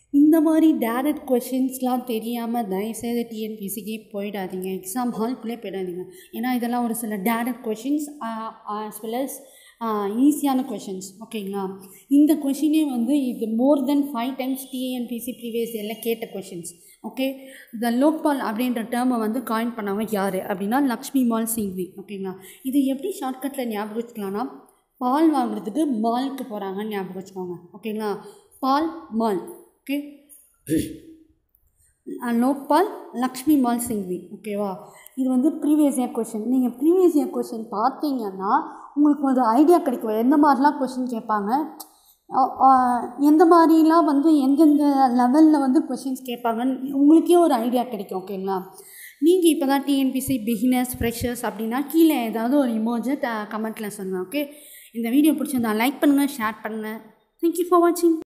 இந்த மாதிரி டேரக்ட் கொஷின்ஸ்லாம் தெரியாமல் தயவுசெய்து டிஎன்பிசிக்கு போயிடாதீங்க எக்ஸாம் ஹால்குள்ளே போயிடாதீங்க ஏன்னா இதெல்லாம் ஒரு சில direct questions as well as ஈஸியான கொஷின்ஸ் ஓகேங்களா இந்த கொஷினே வந்து இது more then five times TNPSC previous எல்லாம் கேட்ட கொஷின்ஸ் ஓகே த லோக்பால் அப்படின்ற டேர்மை வந்து காயின் பண்ணவங்க யார் அப்படின்னா லக்ஷ்மி மால் சிங்வி ஓகேங்களா இது எப்படி ஷார்ட்கட்டில் ஞாபகம் வச்சுக்கலாம்னா பால் வாங்குறதுக்கு மாலுக்கு போகிறாங்கன்னு ஞாபகம் வச்சுக்கோங்க ஓகேங்களா பால் மால் ஓகே லோக்பால் லக்ஷ்மி மால் சிங்வி ஓகேவா இது வந்து ப்ரீவியஸ் இயர் கொஷின் நீங்கள் ப்ரீவியஸ் இயர் கொஷின் பார்த்தீங்கன்னா உங்களுக்கு ஒரு ஐடியா கிடைக்கும் எந்த மாதிரிலாம் கொஷின் கேட்பாங்க அ- அ- எந்த மாதிரிலாம் வந்து எந்தெந்த லெவலில் வந்து கொஷின்ஸ் கேட்பாங்கன்னு உங்களுக்கே ஒரு ஐடியா கிடைக்கும் ஓகேங்களா நீங்கள் இப்போ தான் டிஎன்பிசி பிகினர்ஸ் ஃப்ரெஷர்ஸ் அப்படின்னா கீழே ஏதாவது ஒரு இமோஜை கமெண்ட்டில் சொல்லுங்கள் ஓகே இந்த வீடியோ பிடிச்சிருந்தா லைக் பண்ணுங்கள் ஷேர் பண்ணுங்கள் தேங்க்யூ ஃபார் வாட்சிங்